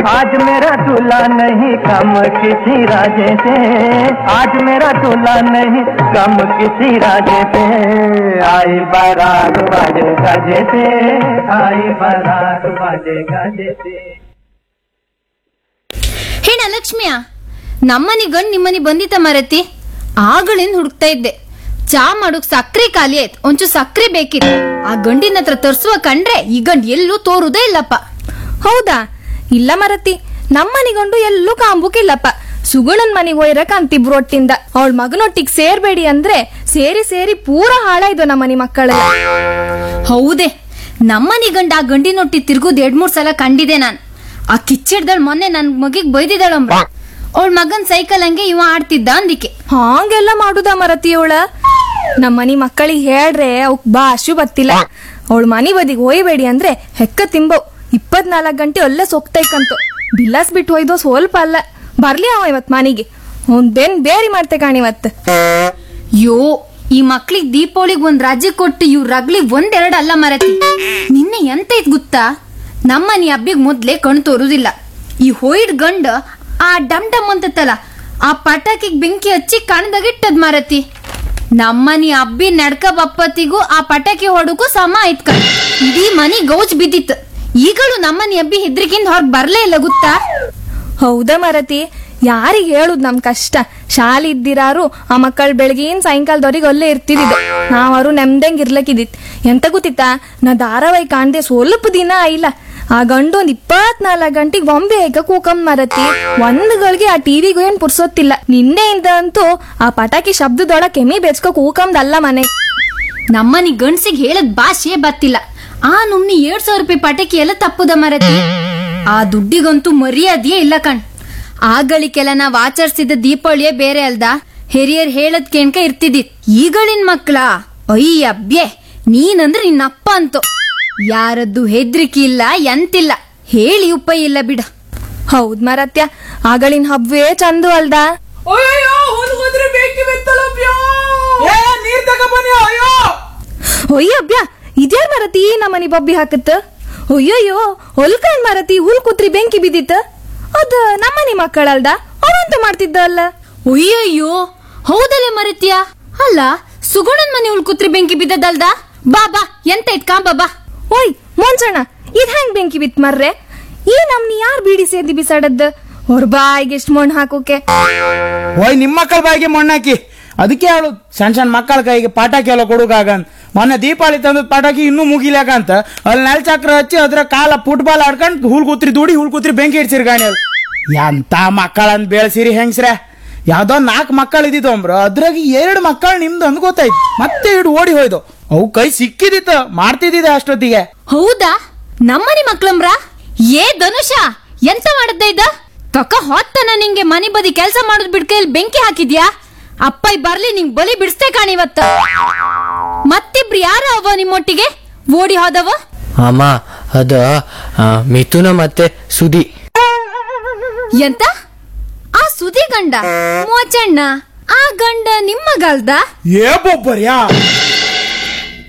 आज मेरा दूल्हा नहीं कम किसी राजे से आज मेरा दूल्हा नहीं कम किसी राजे से आई बारात बाजे गाजे से आई बारात बाजे गाजे से ಹೇಳ ಲಕ್ಷ್ಮಿಯ ನಮ್ಮನಿ ಗಂಡ್ ನಿಮ್ಮನಿ ಬಂದಿತ್ತ ಮರತಿ ಆಗಳಿಂದ ಹುಡುಕ್ತಾ ಇದ್ದೆ ಚಾ ಮಾಡೋಕ್ ಸಕ್ರೆ ಖಾಲಿ ಆಯ್ತು ಒಂಚೂರು ಸಕ್ರೆ ಬೇಕಿತ್ತು ಆ ಗಂಡಿನ ಹತ್ರ ತರ್ಸುವ ಕಂಡ್ರೆ ಈ ಗಂಡ್ ಎಲ್ಲೂ ತೋರುದೇ ಇಲ್ಲಪ್ಪ ಹೌದಾ ಇಲ್ಲ ಮರತಿ ನಮ್ಮನಿಗೊಂಡು ಎಲ್ಲೂ ಕಾಂಬುಕಿಲ್ಲಪ್ಪ ಸುಗುಣನ್ ಮನಿಗ್ ಒಯ್ರಕ್ ಅಂತಿಬ್ರು ಒಟ್ಟಿಂದ ಅವಳ ಮಗನೊಟ್ಟಿಗ್ ಸೇರ್ಬೇಡಿ ಅಂದ್ರೆ ಸೇರಿ ಸೇರಿ ಪೂರ ಹಾಳಾಯ್ದು ನಮ್ಮನಿ ಮಕ್ಕಳೆಲ್ಲ ಹೌದೇ ನಮ್ಮನಿ ಗಂಡ ಆ ಗಂಡಿನೊಟ್ಟಿ ತಿರ್ಗುದ್ ಎರಡ್ ಮೂರ್ ಸಲ ಕಂಡಿದೆ ನಾನ್ ಆ ಕಿಚ್ಚಿಡ್ದಳ್ ಮೊನ್ನೆ ನನ್ ಮಗಿಗ್ ಬೈದಿದ್ದಾಳಂಬ ಅವಳ ಮಗನ್ ಸೈಕಲ್ ಹಂಗೆ ಇವ ಆಡ್ತಿದ್ದ ಅಂದಿಕೆ ಹಾಂಗೆಲ್ಲ ಮಾಡುದ ಮರತಿ ಅವಳ ನಮ್ಮನಿ ಮಕ್ಕಳಿಗೆ ಹೇಳ್ರೆ ಅವಕ್ ಭಾಷು ಬತ್ತಿಲ್ಲ ಅವಳ ಮನಿ ಬದಿಗೆ ಒಯ್ಬೇಡಿ ಅಂದ್ರೆ ಹೆಕ್ಕ ತಿಂಬವ್ ಇಪ್ಪತ್ನಾಲ್ಕು ಗಂಟೆ ಅಲ್ಲೇ ಸೊಕ್ತೈಕಂತು ಬಿಲ್ಲಾಸ್ ಬಿಟ್ಟು ಒಯ್ದೋ ಸ್ವಲ್ಪ ಅಲ್ಲ ಬರ್ಲಿ ಅವ ಇವತ್ ಮನಿಗೆ ಅವ್ನ್ ಬೆನ್ ಬೇರಿ ಮಾಡ್ತೆ ಕಾಣಿವತ್ ಯೋ ಈ ಮಕ್ಳಿಗ್ ದೀಪಾವಳಿಗ್ ಒಂದ್ ರಾಜ್ಯ ಕೊಟ್ಟು ಇವ್ ರಗ್ಲಿಗ್ ಒಂದೆರಡು ಅಲ್ಲ ಮರತಿ ನಿನ್ನೆ ಎಂತ ಇದ್ ಗೊತ್ತಾ ನಮ್ಮನಿ ಹಬ್ಬಿಗ್ ಮೊದ್ಲೇ ಕಣ್ ತೋರುದಿಲ್ಲ ಈ ಹೋಯ್ಡ್ ಗಂಡ ಆ ಡಮ್ ಡಮ್ ಅಂತತ್ತಲ್ಲ ಆ ಪಟಾಕಿಗ್ ಬೆಂಕಿ ಹಚ್ಚಿ ಕಣ್ದಾಗಿಟ್ಟದ್ ಮರತಿ ನಮ್ಮನಿ ಹಬ್ಬಿ ನಡ್ಕ ಬಪ್ಪತ್ತಿಗೂ ಆ ಪಟಾಕಿ ಹೊಡಕ್ಕೂ ಸಮ ಆಯ್ತ್ ಕಣ್ ಇಡೀ ಮನಿ ಗೌಜ್ ಬಿದ್ದಿತ್ತು ಈಗಲೂ ನಮ್ಮನಿ ಹಬ್ಬಿ ಹೆದ್ರಿಕಿಂದ ಹೊರಗ್ ಬರ್ಲೇ ಇಲ್ಲ ಗೊತ್ತಾ ಹೌದಾ ಮರತಿ ಯಾರಿಗ್ ಹೇಳುದ್ ನಮ್ ಕಷ್ಟ ಶಾಲೆ ಇದ್ದಿರಾರು ಆ ಮಕ್ಕಳು ಬೆಳಗಿನ ಸಾಯಂಕಾಲದವ್ರಿಗೆ ಅಲ್ಲೇ ಇರ್ತಿದ್ದಿದ್ದು ನಾವರು ನೆಮ್ದಂಗ್ ಇರ್ಲಕ್ಕಿದ್ದಿತ್ ಎಂತ ಗೊತ್ತಿತ್ತಾ ನಾ ಧಾರಾವಾಹಿ ಕಾಣ್ದೆ ಸ್ವಲ್ಪ ದಿನ ಆಯಿಲ್ಲ ಆ ಗಂಡು ಒಂದ್ ಇಪ್ಪತ್ನಾಲ್ಕು ಗಂಟೆಗೆ ಬೊಂಬೆ ಹೇಗ ಕೂಕಂ ಮರತಿ ಒಂದ್ಗಳಿಗೆ ಆ ಟಿವಿಗೂ ಏನ್ ಪುರ್ಸೊತ್ತಿಲ್ಲ ನಿನ್ನೆಯಿಂದ ಅಂತೂ ಆ ಪಟಾಕಿ ಶಬ್ದದೊಳ ಕೆಮ್ಮಿ ಬೆಚ್ಕೋ ಕೂಕಂದಲ್ಲ ಮನೆ ನಮ್ಮನಿ ಗಂಡ್ಸಿಗೆ ಹೇಳದ್ ಭಾಷೆ ಬತ್ತಿಲ್ಲ ಆ ನುಮ್ನಿ ಎರಡ್ ಸಾವಿರ ರೂಪಾಯಿ ಪಟಾಕಿ ಎಲ್ಲ ತಪ್ಪುದ ಮರತಿ ಆ ದುಡ್ಡಿಗಂತೂ ಮರ್ಯಾದೆಯೇ ಇಲ್ಲ ಕಣ್ ಆಗಳಿಗೆಲ್ಲ ನಾವ್ ಆಚರಿಸಿದ ದೀಪಾವಳಿಯೇ ಬೇರೆ ಅಲ್ದ ಹಿರಿಯರ್ ಹೇಳದ್ ಕೇಣ್ಕ ಇರ್ತಿದ್ದಿತ್ ಈಗಳಿನ್ ಮಕ್ಳ ಅಯ್ಯಬ್ಯೆ ನೀನಂದ್ರೆ ನಿನ್ನಪ್ಪ ಅಂತು ಯಾರದ್ದು ಹೆದ್ರಿಕೆ ಇಲ್ಲ ಎಂತಿಲ್ಲ ಹೇಳಿ ಉಪಾಯ ಇಲ್ಲ ಬಿಡ ಹೌದ್ ಮರತ್ಯ ಆಗಳಿನ ಹಬ್ಬವೇ ಚಂದು ಅಲ್ದಾ ಅಯ್ಯೋ ಹುಲ್ಗೋದ್ರೆ ಬೆಂಕಿ ಬಿತ್ತಲಪ್ಯೋ ಏ ನೀರ್ ತಗೊಬನ್ನಿ ಅಯ್ಯೋ ಒಯ್ಯ ಅಬ್ಬ್ಯಾ ಇದ್ಯಾರ್ ಮರತಿ ನಮ್ಮನಿ ಬಬ್ಬಿ ಹಾಕತ್ತ ಅಯ್ಯಯ್ಯೋ ಹೊಲ್ಕಂಡ್ ಮರತಿ ಹುಲ್ ಕುತ್ರಿ ಬೆಂಕಿ ಬಿದ್ದಿತ್ತ ಅದ ನಮ್ಮನಿ ಮಕ್ಕಳಲ್ದ ಅವಂತ ಮಾಡ್ತಿದ್ದ ಅಲ್ಲ ಅಯ್ಯಯ್ಯೋ ಹೌದಲ್ಲೇ ಮರತ್ಯ ಅಲ್ಲ ಸುಗುಣನ್ ಮನೆ ಉಳ್ಕುತ್ರಿ ಬೆಂಕಿ ಬಿದ್ದದಲ್ದ ಬಾ ಬಾ ಎಂತ ಇಟ್ ಕಾಂಬ ಬಾ ಓಯ್ ಮೊಂಚಣ್ಣ ಇದ್ ಹೆಂಗ್ ಬೆಂಕಿ ಬಿತ್ ಮರ್ರೆ ಈ ನಮ್ನಿ ಯಾರ್ ಬೀಡಿ ಸೇದಿ ಬಿಸಾಡದ್ದ ಅವ್ರ ಬಾಯಿಗೆ ಎಷ್ಟ್ ಮಣ್ಣು ಹಾಕೋಕೆ ಓಯ್ ನಿಮ್ಮ ಮಕ್ಕಳ ಬಾಯಿಗೆ ಮಣ್ಣಾಕಿ ಅದಕ್ಕೆ ಹೇಳು ಸಣ್ಣ ಸಣ್ಣ ಮಕ್ಕಳ ಕೈಗೆ ಪಟಾಕಿ ಎಲ್ಲ ಕೊಡುಗಾಗ ಅಂತ ಮೊನ್ನೆ ದೀಪಾವಳಿ ತಂದ ಪಟಾಕಿ ಇನ್ನೂ ಮುಗಿಲಾಕ ಅಂತ ಅಲ್ಲಿ ನೆಲ ಚಕ್ರ ಹಚ್ಚಿ ಅದ್ರ ಕಾಲ ಫುಟ್ಬಾಲ್ ಆಡ್ಕೊಂಡು ಹುಲ್ ಕೂತ್ರಿ ದೂಡಿ ಹುಲ್ ಕೂತ್ರಿ ಬೆಂಕಿ ಇಡ್ಸಿರಿ ಗಾಣಿ ಅದು ಎಂತ ಮಕ್ಕಳಂತ ಬೆಳೆಸಿರಿ ಹೆಂಗ್ಸ್ರೆ ಯಾವ್ದೋ ನಾಲ್ಕು ಮಕ್ಕಳು ಇದ್ದಿದ್ದು ಅಂಬ್ರ ಅದ್ರಾಗ ಎರಡು ಮಕ್ಕಳು ನಿಮ್ದು ಅಂದ್ ಗೊತ್ತಾಯ್ತು ಮತ್ತೆ ಇಡು ಓಡಿ ಹೋಯ್ದು ಅವು ಕೈ ಸಿಕ್ಕಿದಿತ್ತು ಮಾಡ್ತಿದ್ದಿದೆ ಅಷ್ಟೊತ್ತಿಗೆ ಹೌದಾ ನಮ್ಮನಿ ಮಕ್ಳಂಬ್ರ ಏ ಧನುಷ ಎಂತ ಮಾಡದ್ದ ಇದ್ದ ಕಕ್ಕ ಹೊತ್ತನ ನಿಂಗೆ ಮನೆ ಬದಿ ಕೆಲಸ ಮಾಡೋದ್ ಬಿಡ್ಕೈಲ್ ಬೆಂಕಿ ಹಾಕಿದ್ಯಾ ಅಪ್ಪ ಬರ್ಲಿ ನಿಂಗ್ ಬಲಿ ಬಿಡಿಸ್ತೇ ಕಾಣಿವತ್ತ ಮತ್ತಿಬ್ರು ಯಾರ ಅವ ನಿಮ್ಮೊಟ್ಟಿಗೆ ಓಡಿ ಹೋದವ ಅಮ್ಮ ಅದು ಆ, ಮಿಥುನ ಮತ್ತೆ ಸುದಿ ಎಂತ ಆ ಸುದಿ ಗಂಡ ಮೋಚಣ್ಣ ಆ ಗಂಡ ನಿಮ್ಮ ಗಲ್ದ ಏ ಬೊಬ್ಬರ್ಯಾ